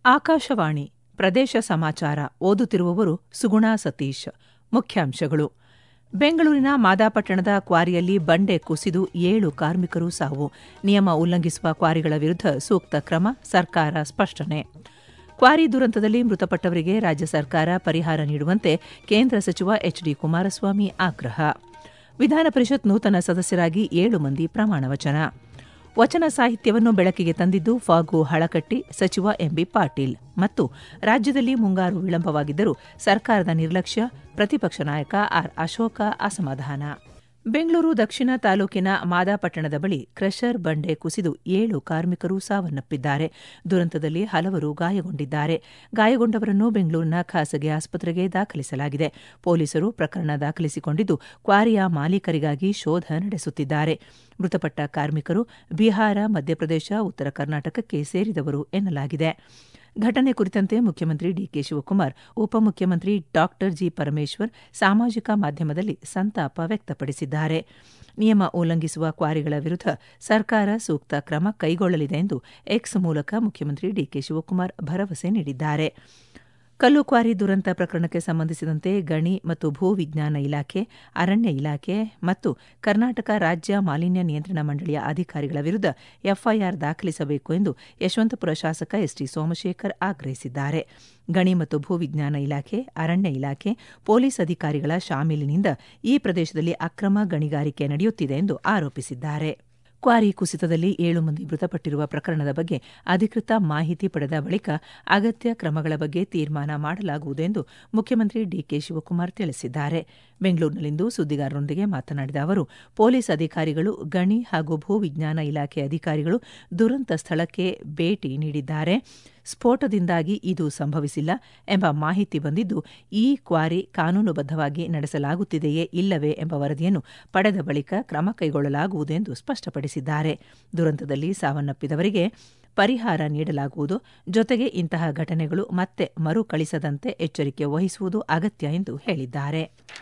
ಆಕಾಶವಾಣಿ ಪ್ರದೇಶ ಸಮಾಚಾರ ಓದುತ್ತಿರುವವರು ಸುಗುಣಾ ಸತೀಶ್ ಮುಖ್ಯಾಂಶಗಳು ಬೆಂಗಳೂರಿನ ಮಾದಾಪಟ್ಟಣದ ಕ್ವಾರಿಯಲ್ಲಿ ಬಂಡೆ ಕುಸಿದು ಏಳು ಕಾರ್ಮಿಕರು ಸಾವು ನಿಯಮ ಉಲ್ಲಂಘಿಸುವ ಕ್ವಾರಿಗಳ ವಿರುದ್ಧ ಸೂಕ್ತ ಕ್ರಮ ಸರ್ಕಾರ ಸ್ಪಷ್ಟನೆ ಕ್ವಾರಿ ದುರಂತದಲ್ಲಿ ಮೃತಪಟ್ಟವರಿಗೆ ರಾಜ್ಯ ಸರ್ಕಾರ ಪರಿಹಾರ ನೀಡುವಂತೆ ಕೇಂದ್ರ ಸಚಿವ ಎಚ್ ಡಿ ಕುಮಾರಸ್ವಾಮಿ ಆಗ್ರಹ ವಿಧಾನ ಪರಿಷತ್ ನೂತನ ಸದಸ್ಯರಾಗಿ ಏಳು ಮಂದಿ ಪ್ರಮಾಣ ವಚನ ವಚನ ಸಾಹಿತ್ಯವನ್ನು ಬೆಳಕಿಗೆ ತಂದಿದ್ದು ಫಾಗು ಹಳಕಟ್ಟಿ ಸಚಿವ ಎಂಬಿ ಪಾಟೀಲ್ ಮತ್ತು ರಾಜ್ಯದಲ್ಲಿ ಮುಂಗಾರು ವಿಳಂಬವಾಗಿದ್ದರೂ ಸರ್ಕಾರದ ನಿರ್ಲಕ್ಷ್ಯ ಪ್ರತಿಪಕ್ಷ ನಾಯಕ ಆರ್ ಅಶೋಕ ಅಸಮಾಧಾನ ಬೆಂಗಳೂರು ದಕ್ಷಿಣ ತಾಲೂಕಿನ ಮಾದಾಪಟ್ಟಣದ ಬಳಿ ಕ್ರಷರ್ ಬಂಡೆ ಕುಸಿದು ಏಳು ಕಾರ್ಮಿಕರು ಸಾವನ್ನಪ್ಪಿದ್ದಾರೆ ದುರಂತದಲ್ಲಿ ಹಲವರು ಗಾಯಗೊಂಡಿದ್ದಾರೆ ಗಾಯಗೊಂಡವರನ್ನು ಬೆಂಗಳೂರಿನ ಖಾಸಗಿ ಆಸ್ಪತ್ರೆಗೆ ದಾಖಲಿಸಲಾಗಿದೆ ಪೊಲೀಸರು ಪ್ರಕರಣ ದಾಖಲಿಸಿಕೊಂಡಿದ್ದು ಕ್ವಾರಿಯ ಮಾಲೀಕರಿಗಾಗಿ ಶೋಧ ನಡೆಸುತ್ತಿದ್ದಾರೆ ಮೃತಪಟ್ಟ ಕಾರ್ಮಿಕರು ಬಿಹಾರ ಮಧ್ಯಪ್ರದೇಶ ಉತ್ತರ ಕರ್ನಾಟಕಕ್ಕೆ ಸೇರಿದವರು ಎನ್ನಲಾಗಿದೆ ಘಟನೆ ಕುರಿತಂತೆ ಮುಖ್ಯಮಂತ್ರಿ ಡಿಕೆ ಶಿವಕುಮಾರ್ ಉಪಮುಖ್ಯಮಂತ್ರಿ ಡಾ ಜಿ ಪರಮೇಶ್ವರ್ ಸಾಮಾಜಿಕ ಮಾಧ್ಯಮದಲ್ಲಿ ಸಂತಾಪ ವ್ಯಕ್ತಪಡಿಸಿದ್ದಾರೆ ನಿಯಮ ಉಲ್ಲಂಘಿಸುವ ಕ್ವಾರಿಗಳ ವಿರುದ್ಧ ಸರ್ಕಾರ ಸೂಕ್ತ ಕ್ರಮ ಕೈಗೊಳ್ಳಲಿದೆ ಎಂದು ಎಕ್ಸ್ ಮೂಲಕ ಮುಖ್ಯಮಂತ್ರಿ ಡಿಕೆ ಶಿವಕುಮಾರ್ ಭರವಸೆ ನೀಡಿದ್ದಾರೆ ಕಲ್ಲು ಕ್ವಾರಿ ದುರಂತ ಪ್ರಕರಣಕ್ಕೆ ಸಂಬಂಧಿಸಿದಂತೆ ಗಣಿ ಮತ್ತು ಭೂ ವಿಜ್ಞಾನ ಇಲಾಖೆ ಅರಣ್ಯ ಇಲಾಖೆ ಮತ್ತು ಕರ್ನಾಟಕ ರಾಜ್ಯ ಮಾಲಿನ್ಯ ನಿಯಂತ್ರಣ ಮಂಡಳಿಯ ಅಧಿಕಾರಿಗಳ ವಿರುದ್ಧ ಎಫ್ಐಆರ್ ದಾಖಲಿಸಬೇಕು ಎಂದು ಯಶವಂತಪುರ ಶಾಸಕ ಎಸ್ಟಿ ಸೋಮಶೇಖರ್ ಆಗ್ರಹಿಸಿದ್ದಾರೆ ಗಣಿ ಮತ್ತು ಭೂ ವಿಜ್ಞಾನ ಇಲಾಖೆ ಅರಣ್ಯ ಇಲಾಖೆ ಪೊಲೀಸ್ ಅಧಿಕಾರಿಗಳ ಶಾಮೀಲಿನಿಂದ ಈ ಪ್ರದೇಶದಲ್ಲಿ ಅಕ್ರಮ ಗಣಿಗಾರಿಕೆ ನಡೆಯುತ್ತಿದೆ ಎಂದು ಆರೋಪಿಸಿದ್ದಾರೆ ಕ್ವಾರಿ ಕುಸಿತದಲ್ಲಿ ಏಳು ಮಂದಿ ಮೃತಪಟ್ಟಿರುವ ಪ್ರಕರಣದ ಬಗ್ಗೆ ಅಧಿಕೃತ ಮಾಹಿತಿ ಪಡೆದ ಬಳಿಕ ಅಗತ್ಯ ಕ್ರಮಗಳ ಬಗ್ಗೆ ತೀರ್ಮಾನ ಮಾಡಲಾಗುವುದು ಎಂದು ಮುಖ್ಯಮಂತ್ರಿ ಡಿಕೆ ಶಿವಕುಮಾರ್ ತಿಳಿಸಿದ್ದಾರೆ ಬೆಂಗಳೂರಿನಲ್ಲಿಂದು ಸುದ್ದಿಗಾರರೊಂದಿಗೆ ಮಾತನಾಡಿದ ಅವರು ಪೊಲೀಸ್ ಅಧಿಕಾರಿಗಳು ಗಣಿ ಹಾಗೂ ಭೂ ವಿಜ್ಞಾನ ಇಲಾಖೆ ಅಧಿಕಾರಿಗಳು ದುರಂತ ಸ್ಥಳಕ್ಕೆ ಭೇಟಿ ನೀಡಿದ್ದಾರೆ ಸ್ಫೋಟದಿಂದಾಗಿ ಇದು ಸಂಭವಿಸಿಲ್ಲ ಎಂಬ ಮಾಹಿತಿ ಬಂದಿದ್ದು ಈ ಕ್ವಾರಿ ಕಾನೂನುಬದ್ದವಾಗಿ ನಡೆಸಲಾಗುತ್ತಿದೆಯೇ ಇಲ್ಲವೇ ಎಂಬ ವರದಿಯನ್ನು ಪಡೆದ ಬಳಿಕ ಕ್ರಮ ಕೈಗೊಳ್ಳಲಾಗುವುದು ಎಂದು ಸ್ಪಷ್ಟಪಡಿಸಿದ್ದಾರೆ ದುರಂತದಲ್ಲಿ ಸಾವನ್ನಪ್ಪಿದವರಿಗೆ ಪರಿಹಾರ ನೀಡಲಾಗುವುದು ಜೊತೆಗೆ ಇಂತಹ ಘಟನೆಗಳು ಮತ್ತೆ ಮರುಕಳಿಸದಂತೆ ಎಚ್ಚರಿಕೆ ವಹಿಸುವುದು ಅಗತ್ಯ ಎಂದು ಹೇಳಿದ್ದಾರೆ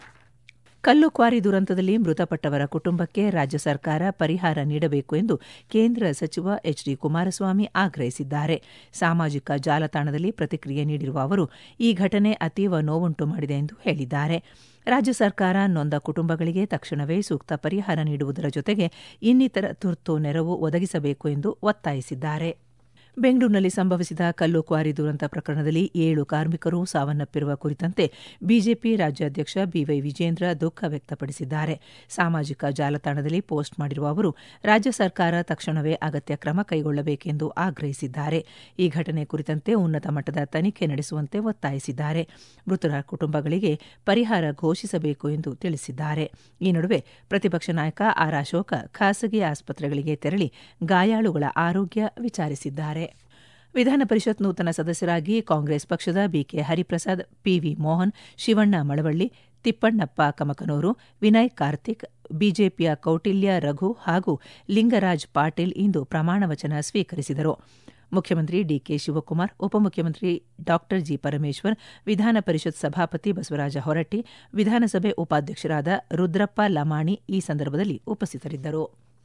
ಕಲ್ಲು ಕ್ವಾರಿ ದುರಂತದಲ್ಲಿ ಮೃತಪಟ್ಟವರ ಕುಟುಂಬಕ್ಕೆ ರಾಜ್ಯ ಸರ್ಕಾರ ಪರಿಹಾರ ನೀಡಬೇಕು ಎಂದು ಕೇಂದ್ರ ಸಚಿವ ಎಚ್ ಡಿ ಕುಮಾರಸ್ವಾಮಿ ಆಗ್ರಹಿಸಿದ್ದಾರೆ ಸಾಮಾಜಿಕ ಜಾಲತಾಣದಲ್ಲಿ ಪ್ರತಿಕ್ರಿಯೆ ನೀಡಿರುವ ಅವರು ಈ ಘಟನೆ ಅತೀವ ನೋವುಂಟು ಮಾಡಿದೆ ಎಂದು ಹೇಳಿದ್ದಾರೆ ರಾಜ್ಯ ಸರ್ಕಾರ ನೊಂದ ಕುಟುಂಬಗಳಿಗೆ ತಕ್ಷಣವೇ ಸೂಕ್ತ ಪರಿಹಾರ ನೀಡುವುದರ ಜೊತೆಗೆ ಇನ್ನಿತರ ತುರ್ತು ನೆರವು ಒದಗಿಸಬೇಕು ಎಂದು ಒತ್ತಾಯಿಸಿದ್ದಾರೆ ಬೆಂಗಳೂರಿನಲ್ಲಿ ಸಂಭವಿಸಿದ ಕಲ್ಲು ಕ್ವಾರಿ ದುರಂತ ಪ್ರಕರಣದಲ್ಲಿ ಏಳು ಕಾರ್ಮಿಕರು ಸಾವನ್ನಪ್ಪಿರುವ ಕುರಿತಂತೆ ಬಿಜೆಪಿ ರಾಜ್ಯಾಧ್ಯಕ್ಷ ಬಿವೈ ವಿಜೇಂದ್ರ ದುಃಖ ವ್ಯಕ್ತಪಡಿಸಿದ್ದಾರೆ ಸಾಮಾಜಿಕ ಜಾಲತಾಣದಲ್ಲಿ ಪೋಸ್ಟ್ ಮಾಡಿರುವ ಅವರು ರಾಜ್ಯ ಸರ್ಕಾರ ತಕ್ಷಣವೇ ಅಗತ್ಯ ಕ್ರಮ ಕೈಗೊಳ್ಳಬೇಕೆಂದು ಆಗ್ರಹಿಸಿದ್ದಾರೆ ಈ ಘಟನೆ ಕುರಿತಂತೆ ಉನ್ನತ ಮಟ್ಟದ ತನಿಖೆ ನಡೆಸುವಂತೆ ಒತ್ತಾಯಿಸಿದ್ದಾರೆ ಮೃತರ ಕುಟುಂಬಗಳಿಗೆ ಪರಿಹಾರ ಘೋಷಿಸಬೇಕು ಎಂದು ತಿಳಿಸಿದ್ದಾರೆ ಈ ನಡುವೆ ಪ್ರತಿಪಕ್ಷ ನಾಯಕ ಆರ್ ಅಶೋಕ ಖಾಸಗಿ ಆಸ್ಪತ್ರೆಗಳಿಗೆ ತೆರಳಿ ಗಾಯಾಳುಗಳ ಆರೋಗ್ಯ ವಿಚಾರಿಸಿದ್ದಾರೆ ವಿಧಾನ ಪರಿಷತ್ ನೂತನ ಸದಸ್ಯರಾಗಿ ಕಾಂಗ್ರೆಸ್ ಪಕ್ಷದ ಬಿಕೆ ಹರಿಪ್ರಸಾದ್ ಪಿವಿ ಮೋಹನ್ ಶಿವಣ್ಣ ಮಳವಳ್ಳಿ ತಿಪ್ಪಣ್ಣಪ್ಪ ಕಮಕನೂರು ವಿನಯ್ ಕಾರ್ತಿಕ್ ಬಿಜೆಪಿಯ ಕೌಟಿಲ್ಯ ರಘು ಹಾಗೂ ಲಿಂಗರಾಜ್ ಪಾಟೀಲ್ ಇಂದು ಪ್ರಮಾಣವಚನ ಸ್ವೀಕರಿಸಿದರು ಮುಖ್ಯಮಂತ್ರಿ ಡಿಕೆ ಶಿವಕುಮಾರ್ ಉಪಮುಖ್ಯಮಂತ್ರಿ ಡಾ ಜಿ ಪರಮೇಶ್ವರ್ ವಿಧಾನ ಪರಿಷತ್ ಸಭಾಪತಿ ಬಸವರಾಜ ಹೊರಟ್ಟಿ ವಿಧಾನಸಭೆ ಉಪಾಧ್ಯಕ್ಷರಾದ ರುದ್ರಪ್ಪ ಲಮಾಣಿ ಈ ಸಂದರ್ಭದಲ್ಲಿ ಉಪಸ್ಥಿತರಿದ್ದರು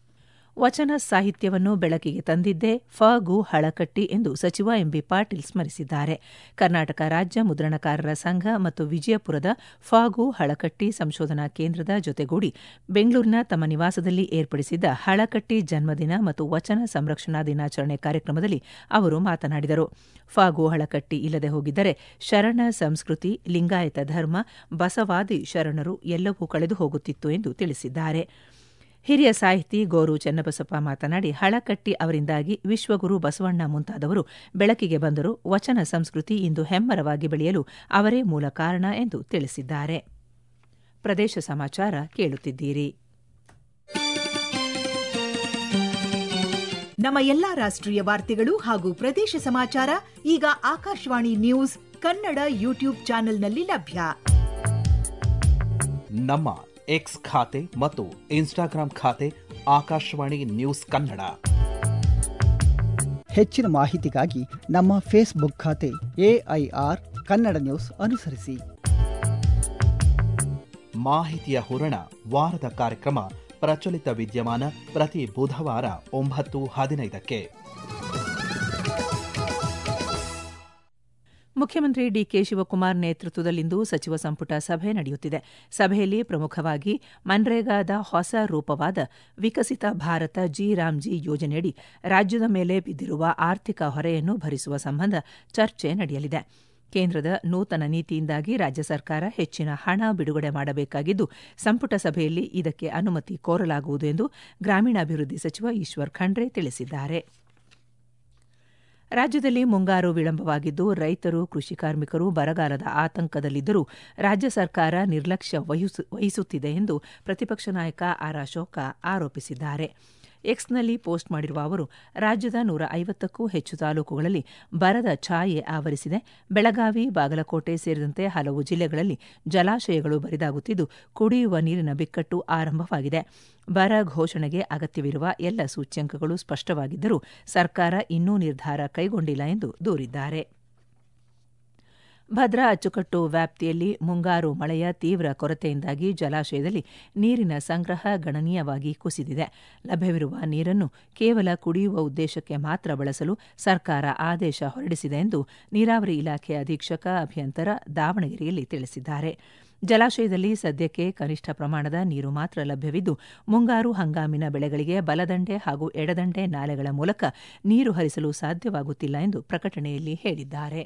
ವಚನ ಸಾಹಿತ್ಯವನ್ನು ಬೆಳಕಿಗೆ ತಂದಿದ್ದೇ ಫ ಗು ಹಳಕಟ್ಟಿ ಎಂದು ಸಚಿವ ಎಂಬಿ ಪಾಟೀಲ್ ಸ್ಮರಿಸಿದ್ದಾರೆ ಕರ್ನಾಟಕ ರಾಜ್ಯ ಮುದ್ರಣಕಾರರ ಸಂಘ ಮತ್ತು ವಿಜಯಪುರದ ಫ ಗು ಹಳಕಟ್ಟಿ ಸಂಶೋಧನಾ ಕೇಂದ್ರದ ಜೊತೆಗೂಡಿ ಬೆಂಗಳೂರಿನ ತಮ್ಮ ನಿವಾಸದಲ್ಲಿ ಏರ್ಪಡಿಸಿದ್ದ ಹಳಕಟ್ಟಿ ಜನ್ಮದಿನ ಮತ್ತು ವಚನ ಸಂರಕ್ಷಣಾ ದಿನಾಚರಣೆ ಕಾರ್ಯಕ್ರಮದಲ್ಲಿ ಅವರು ಮಾತನಾಡಿದರು ಫಾಗು ಹಳಕಟ್ಟಿ ಇಲ್ಲದೆ ಹೋಗಿದ್ದರೆ ಶರಣ ಸಂಸ್ಕೃತಿ ಲಿಂಗಾಯತ ಧರ್ಮ ಬಸವಾದಿ ಶರಣರು ಎಲ್ಲವೂ ಕಳೆದು ಹೋಗುತ್ತಿತ್ತು ಎಂದು ತಿಳಿಸಿದ್ದಾರೆ ಹಿರಿಯ ಸಾಹಿತಿ ಗೋರು ಚೆನ್ನಬಸಪ್ಪ ಮಾತನಾಡಿ ಹಳಕಟ್ಟಿ ಅವರಿಂದಾಗಿ ವಿಶ್ವಗುರು ಬಸವಣ್ಣ ಮುಂತಾದವರು ಬೆಳಕಿಗೆ ಬಂದರು ವಚನ ಸಂಸ್ಕೃತಿ ಇಂದು ಹೆಮ್ಮರವಾಗಿ ಬೆಳೆಯಲು ಅವರೇ ಮೂಲ ಕಾರಣ ಎಂದು ತಿಳಿಸಿದ್ದಾರೆ ಪ್ರದೇಶ ಸಮಾಚಾರ ಕೇಳುತ್ತಿದ್ದೀರಿ ನಮ್ಮ ಎಲ್ಲಾ ರಾಷ್ಟ್ರೀಯ ವಾರ್ತೆಗಳು ಹಾಗೂ ಪ್ರದೇಶ ಸಮಾಚಾರ ಈಗ ಆಕಾಶವಾಣಿ ನ್ಯೂಸ್ ಕನ್ನಡ ಯೂಟ್ಯೂಬ್ ಚಾನೆಲ್ನಲ್ಲಿ ಲಭ್ಯ ನಮ್ಮ ಎಕ್ಸ್ ಖಾತೆ ಮತ್ತು ಇನ್ಸ್ಟಾಗ್ರಾಂ ಖಾತೆ ಆಕಾಶವಾಣಿ ನ್ಯೂಸ್ ಕನ್ನಡ ಹೆಚ್ಚಿನ ಮಾಹಿತಿಗಾಗಿ ನಮ್ಮ ಫೇಸ್ಬುಕ್ ಖಾತೆ ಎಐಆರ್ ಕನ್ನಡ ನ್ಯೂಸ್ ಅನುಸರಿಸಿ ಮಾಹಿತಿಯ ಹೂರಣ ವಾರದ ಕಾರ್ಯಕ್ರಮ ಪ್ರಚಲಿತ ವಿದ್ಯಮಾನ ಪ್ರತಿ ಬುಧವಾರ ಒಂಬತ್ತು ಹದಿನೈದಕ್ಕೆ ಮುಖ್ಯಮಂತ್ರಿ ಡಿಕೆ ಶಿವಕುಮಾರ್ ನೇತೃತ್ವದಲ್ಲಿಂದು ಸಚಿವ ಸಂಪುಟ ಸಭೆ ನಡೆಯುತ್ತಿದೆ ಸಭೆಯಲ್ಲಿ ಪ್ರಮುಖವಾಗಿ ಮನ್ರೇಗಾದ ಹೊಸ ರೂಪವಾದ ವಿಕಸಿತ ಭಾರತ ಜಿ ರಾಮ್ಜಿ ಯೋಜನೆಯಡಿ ರಾಜ್ಯದ ಮೇಲೆ ಬಿದ್ದಿರುವ ಆರ್ಥಿಕ ಹೊರೆಯನ್ನು ಭರಿಸುವ ಸಂಬಂಧ ಚರ್ಚೆ ನಡೆಯಲಿದೆ ಕೇಂದ್ರದ ನೂತನ ನೀತಿಯಿಂದಾಗಿ ರಾಜ್ಯ ಸರ್ಕಾರ ಹೆಚ್ಚಿನ ಹಣ ಬಿಡುಗಡೆ ಮಾಡಬೇಕಾಗಿದ್ದು ಸಂಪುಟ ಸಭೆಯಲ್ಲಿ ಇದಕ್ಕೆ ಅನುಮತಿ ಕೋರಲಾಗುವುದು ಎಂದು ಗ್ರಾಮೀಣಾಭಿವೃದ್ಧಿ ಸಚಿವ ಈಶ್ವರ್ ಖಂಡ್ರೆ ತಿಳಿಸಿದ್ದಾರೆ ರಾಜ್ಯದಲ್ಲಿ ಮುಂಗಾರು ವಿಳಂಬವಾಗಿದ್ದು ರೈತರು ಕೃಷಿ ಕಾರ್ಮಿಕರು ಬರಗಾಲದ ಆತಂಕದಲ್ಲಿದ್ದರೂ ರಾಜ್ಯ ಸರ್ಕಾರ ನಿರ್ಲಕ್ಷ್ಯ ವಹಿಸುತ್ತಿದೆ ಎಂದು ಪ್ರತಿಪಕ್ಷ ನಾಯಕ ಆರ್ ಅಶೋಕ ಆರೋಪಿಸಿದ್ದಾರೆ ಎಕ್ಸ್ನಲ್ಲಿ ಪೋಸ್ಟ್ ಮಾಡಿರುವ ಅವರು ರಾಜ್ಯದ ನೂರ ಐವತ್ತಕ್ಕೂ ಹೆಚ್ಚು ತಾಲೂಕುಗಳಲ್ಲಿ ಬರದ ಛಾಯೆ ಆವರಿಸಿದೆ ಬೆಳಗಾವಿ ಬಾಗಲಕೋಟೆ ಸೇರಿದಂತೆ ಹಲವು ಜಿಲ್ಲೆಗಳಲ್ಲಿ ಜಲಾಶಯಗಳು ಬರಿದಾಗುತ್ತಿದ್ದು ಕುಡಿಯುವ ನೀರಿನ ಬಿಕ್ಕಟ್ಟು ಆರಂಭವಾಗಿದೆ ಬರ ಘೋಷಣೆಗೆ ಅಗತ್ಯವಿರುವ ಎಲ್ಲ ಸೂಚ್ಯಂಕಗಳು ಸ್ಪಷ್ಟವಾಗಿದ್ದರೂ ಸರ್ಕಾರ ಇನ್ನೂ ನಿರ್ಧಾರ ಕೈಗೊಂಡಿಲ್ಲ ಎಂದು ದೂರಿದ್ದಾರೆ ಭದ್ರಾ ಅಚ್ಚುಕಟ್ಟು ವ್ಯಾಪ್ತಿಯಲ್ಲಿ ಮುಂಗಾರು ಮಳೆಯ ತೀವ್ರ ಕೊರತೆಯಿಂದಾಗಿ ಜಲಾಶಯದಲ್ಲಿ ನೀರಿನ ಸಂಗ್ರಹ ಗಣನೀಯವಾಗಿ ಕುಸಿದಿದೆ ಲಭ್ಯವಿರುವ ನೀರನ್ನು ಕೇವಲ ಕುಡಿಯುವ ಉದ್ದೇಶಕ್ಕೆ ಮಾತ್ರ ಬಳಸಲು ಸರ್ಕಾರ ಆದೇಶ ಹೊರಡಿಸಿದೆ ಎಂದು ನೀರಾವರಿ ಇಲಾಖೆ ಅಧೀಕ್ಷಕ ಅಭಿಯಂತರ ದಾವಣಗೆರೆಯಲ್ಲಿ ತಿಳಿಸಿದ್ದಾರೆ ಜಲಾಶಯದಲ್ಲಿ ಸದ್ಯಕ್ಕೆ ಕನಿಷ್ಠ ಪ್ರಮಾಣದ ನೀರು ಮಾತ್ರ ಲಭ್ಯವಿದ್ದು ಮುಂಗಾರು ಹಂಗಾಮಿನ ಬೆಳೆಗಳಿಗೆ ಬಲದಂಡೆ ಹಾಗೂ ಎಡದಂಡೆ ನಾಲೆಗಳ ಮೂಲಕ ನೀರು ಹರಿಸಲು ಸಾಧ್ಯವಾಗುತ್ತಿಲ್ಲ ಎಂದು ಪ್ರಕಟಣೆಯಲ್ಲಿ ಹೇಳಿದ್ದಾರೆ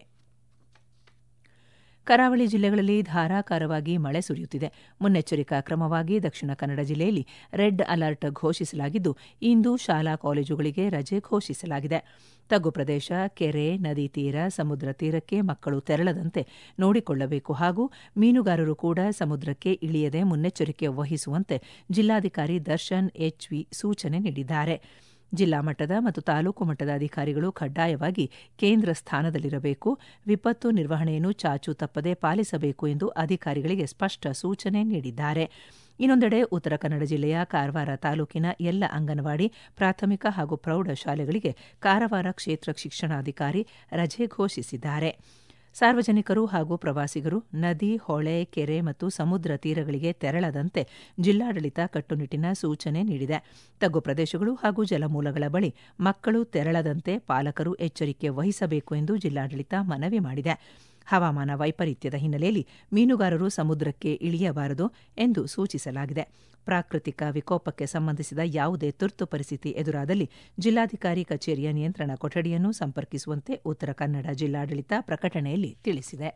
ಕರಾವಳಿ ಜಿಲ್ಲೆಗಳಲ್ಲಿ ಧಾರಾಕಾರವಾಗಿ ಮಳೆ ಸುರಿಯುತ್ತಿದೆ ಮುನ್ನೆಚ್ಚರಿಕಾ ಕ್ರಮವಾಗಿ ದಕ್ಷಿಣ ಕನ್ನಡ ಜಿಲ್ಲೆಯಲ್ಲಿ ರೆಡ್ ಅಲರ್ಟ್ ಘೋಷಿಸಲಾಗಿದ್ದು ಇಂದು ಶಾಲಾ ಕಾಲೇಜುಗಳಿಗೆ ರಜೆ ಘೋಷಿಸಲಾಗಿದೆ ತಗ್ಗು ಪ್ರದೇಶ ಕೆರೆ ನದಿ ತೀರ ಸಮುದ್ರ ತೀರಕ್ಕೆ ಮಕ್ಕಳು ತೆರಳದಂತೆ ನೋಡಿಕೊಳ್ಳಬೇಕು ಹಾಗೂ ಮೀನುಗಾರರು ಕೂಡ ಸಮುದ್ರಕ್ಕೆ ಇಳಿಯದೆ ಮುನ್ನೆಚ್ಚರಿಕೆ ವಹಿಸುವಂತೆ ಜಿಲ್ಲಾಧಿಕಾರಿ ದರ್ಶನ್ ಎಚ್ವಿ ಸೂಚನೆ ನೀಡಿದ್ದಾರೆ ಜಿಲ್ಲಾ ಮಟ್ಟದ ಮತ್ತು ತಾಲೂಕು ಮಟ್ಟದ ಅಧಿಕಾರಿಗಳು ಕಡ್ಡಾಯವಾಗಿ ಕೇಂದ್ರ ಸ್ಥಾನದಲ್ಲಿರಬೇಕು ವಿಪತ್ತು ನಿರ್ವಹಣೆಯನ್ನು ಚಾಚು ತಪ್ಪದೆ ಪಾಲಿಸಬೇಕು ಎಂದು ಅಧಿಕಾರಿಗಳಿಗೆ ಸ್ಪಷ್ಟ ಸೂಚನೆ ನೀಡಿದ್ದಾರೆ ಇನ್ನೊಂದೆಡೆ ಉತ್ತರ ಕನ್ನಡ ಜಿಲ್ಲೆಯ ಕಾರವಾರ ತಾಲೂಕಿನ ಎಲ್ಲ ಅಂಗನವಾಡಿ ಪ್ರಾಥಮಿಕ ಹಾಗೂ ಪ್ರೌಢ ಶಾಲೆಗಳಿಗೆ ಕಾರವಾರ ಕ್ಷೇತ್ರ ಶಿಕ್ಷಣಾಧಿಕಾರಿ ರಜೆ ಘೋಷಿಸಿದ್ದಾರೆ ಸಾರ್ವಜನಿಕರು ಹಾಗೂ ಪ್ರವಾಸಿಗರು ನದಿ ಹೊಳೆ ಕೆರೆ ಮತ್ತು ಸಮುದ್ರ ತೀರಗಳಿಗೆ ತೆರಳದಂತೆ ಜಿಲ್ಲಾಡಳಿತ ಕಟ್ಟುನಿಟ್ಟಿನ ಸೂಚನೆ ನೀಡಿದೆ ತಗ್ಗು ಪ್ರದೇಶಗಳು ಹಾಗೂ ಜಲಮೂಲಗಳ ಬಳಿ ಮಕ್ಕಳು ತೆರಳದಂತೆ ಪಾಲಕರು ಎಚ್ಚರಿಕೆ ವಹಿಸಬೇಕು ಎಂದು ಜಿಲ್ಲಾಡಳಿತ ಮನವಿ ಮಾಡಿದೆ ಹವಾಮಾನ ವೈಪರೀತ್ಯದ ಹಿನ್ನೆಲೆಯಲ್ಲಿ ಮೀನುಗಾರರು ಸಮುದ್ರಕ್ಕೆ ಇಳಿಯಬಾರದು ಎಂದು ಸೂಚಿಸಲಾಗಿದೆ ಪ್ರಾಕೃತಿಕ ವಿಕೋಪಕ್ಕೆ ಸಂಬಂಧಿಸಿದ ಯಾವುದೇ ತುರ್ತು ಪರಿಸ್ಥಿತಿ ಎದುರಾದಲ್ಲಿ ಜಿಲ್ಲಾಧಿಕಾರಿ ಕಚೇರಿಯ ನಿಯಂತ್ರಣ ಕೊಠಡಿಯನ್ನು ಸಂಪರ್ಕಿಸುವಂತೆ ಉತ್ತರ ಕನ್ನಡ ಜಿಲ್ಲಾಡಳಿತ ಪ್ರಕಟಣೆಯಲ್ಲಿ ತಿಳಿಸಿದೆ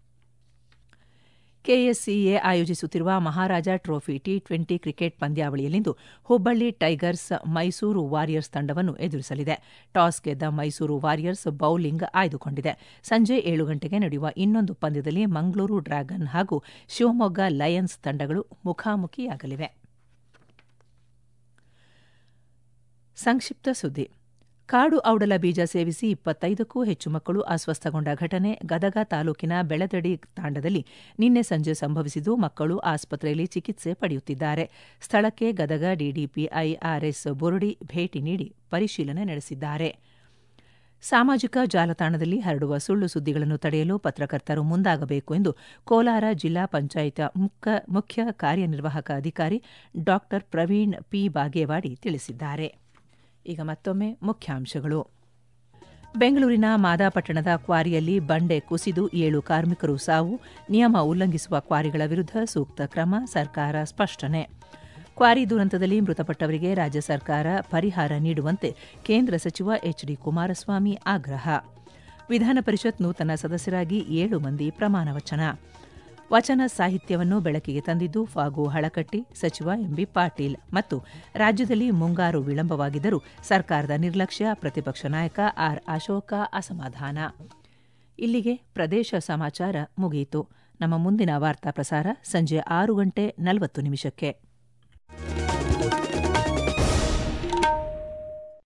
ಕೆಎಸ್ಸಿಎ ಆಯೋಜಿಸುತ್ತಿರುವ Maharaja trophy T twenty cricket ಪಂದ್ಯಾವಳಿಯಲ್ಲಿಂದು ಹುಬ್ಬಳ್ಳಿ ಟೈಗರ್ಸ್ ಮೈಸೂರು ವಾರಿಯರ್ಸ್ ತಂಡವನ್ನು ಎದುರಿಸಲಿದೆ ಟಾಸ್ ಗೆದ್ದ ಮೈಸೂರು ವಾರಿಯರ್ಸ್ ಬೌಲಿಂಗ್ ಆಯ್ದುಕೊಂಡಿದೆ ಸಂಜೆ ಏಳು ಗಂಟೆಗೆ ನಡೆಯುವ ಇನ್ನೊಂದು ಪಂದ್ಯದಲ್ಲಿ ಮಂಗಳೂರು ಡ್ರ್ಯಾಗನ್ ಹಾಗೂ ಶಿವಮೊಗ್ಗ ಲಯನ್ಸ್ ತಂಡಗಳು ಮುಖಾಮುಖಿಯಾಗಲಿವೆ ಸಂಕ್ಷಿಪ್ತ ಸುದ್ದಿ ಕಾಡು ಔಡಲ ಬೀಜ ಸೇವಿಸಿ ಇಪ್ಪತ್ತೈದಕ್ಕೂ ಹೆಚ್ಚು ಮಕ್ಕಳು ಅಸ್ವಸ್ಥಗೊಂಡ ಘಟನೆ ಗದಗ ತಾಲೂಕಿನ ಬೆಳದಡಿ ತಾಂಡದಲ್ಲಿ ನಿನ್ನೆ ಸಂಜೆ ಸಂಭವಿಸಿದ್ದು ಮಕ್ಕಳು ಆಸ್ಪತ್ರೆಯಲ್ಲಿ ಚಿಕಿತ್ಸೆ ಪಡೆಯುತ್ತಿದ್ದಾರೆ ಸ್ಥಳಕ್ಕೆ ಗದಗ ಡಿಡಿಪಿಐ ಆರ್ಎಸ್ ಬುರುಡಿ ಭೇಟಿ ನೀಡಿ ಪರಿಶೀಲನೆ ನಡೆಸಿದ್ದಾರೆ ಸಾಮಾಜಿಕ ಜಾಲತಾಣದಲ್ಲಿ ಹರಡುವ ಸುಳ್ಳು ಸುದ್ದಿಗಳನ್ನು ತಡೆಯಲು ಪತ್ರಕರ್ತರು ಮುಂದಾಗಬೇಕು ಎಂದು ಕೋಲಾರ ಜಿಲ್ಲಾ ಪಂಚಾಯತ್ ಮುಖ್ಯ ಕಾರ್ಯನಿರ್ವಾಹಕ ಅಧಿಕಾರಿ ಡಾ ಪ್ರವೀಣ್ ಪಿ ಬಾಗೇವಾಡಿ ತಿಳಿಸಿದ್ದಾರೆ ಈಗ ಮತ್ತೊಮ್ಮೆ ಮುಖ್ಯಾಂಶಗಳು ಬೆಂಗಳೂರಿನ ಮಾದಾಪಟ್ಟಣದ ಕ್ವಾರಿಯಲ್ಲಿ ಬಂಡೆ ಕುಸಿದು ಏಳು ಕಾರ್ಮಿಕರು ಸಾವು ನಿಯಮ ಉಲ್ಲಂಘಿಸುವ ಕ್ವಾರಿಗಳ ವಿರುದ್ಧ ಸೂಕ್ತ ಕ್ರಮ ಸರ್ಕಾರ ಸ್ಪಷ್ಟನೆ ಕ್ವಾರಿ ದುರಂತದಲ್ಲಿ ಮೃತಪಟ್ಟವರಿಗೆ ರಾಜ್ಯ ಸರ್ಕಾರ ಪರಿಹಾರ ನೀಡುವಂತೆ ಕೇಂದ್ರ ಸಚಿವ ಎಚ್ ಡಿ ಕುಮಾರಸ್ವಾಮಿ ಆಗ್ರಹ ವಿಧಾನ ಪರಿಷತ್ ನೂತನ ಸದಸ್ಯರಾಗಿ ಏಳು ಮಂದಿ ಪ್ರಮಾಣವಚನ ವಚನ ಸಾಹಿತ್ಯವನ್ನು ಬೆಳಕಿಗೆ ತಂದಿದ್ದು ಫಾಗು ಹಳಕಟ್ಟಿ ಸಚಿವ ಎಂಬಿ ಪಾಟೀಲ್ ಮತ್ತು ರಾಜ್ಯದಲ್ಲಿ ಮುಂಗಾರು ವಿಳಂಬವಾಗಿದ್ದರೂ ಸರ್ಕಾರದ ನಿರ್ಲಕ್ಷ್ಯ ಪ್ರತಿಪಕ್ಷ ನಾಯಕ ಆರ್ ಅಶೋಕ ಅಸಮಾಧಾನ ಇಲ್ಲಿಗೆ ಪ್ರದೇಶ ಸಮಾಚಾರ ಮುಗಿಯಿತು ನಮ್ಮ ಮುಂದಿನ ವಾರ್ತಾ ಪ್ರಸಾರ ಸಂಜೆ ಆರು ಗಂಟೆ ನಲವತ್ತು ನಿಮಿಷಕ್ಕೆ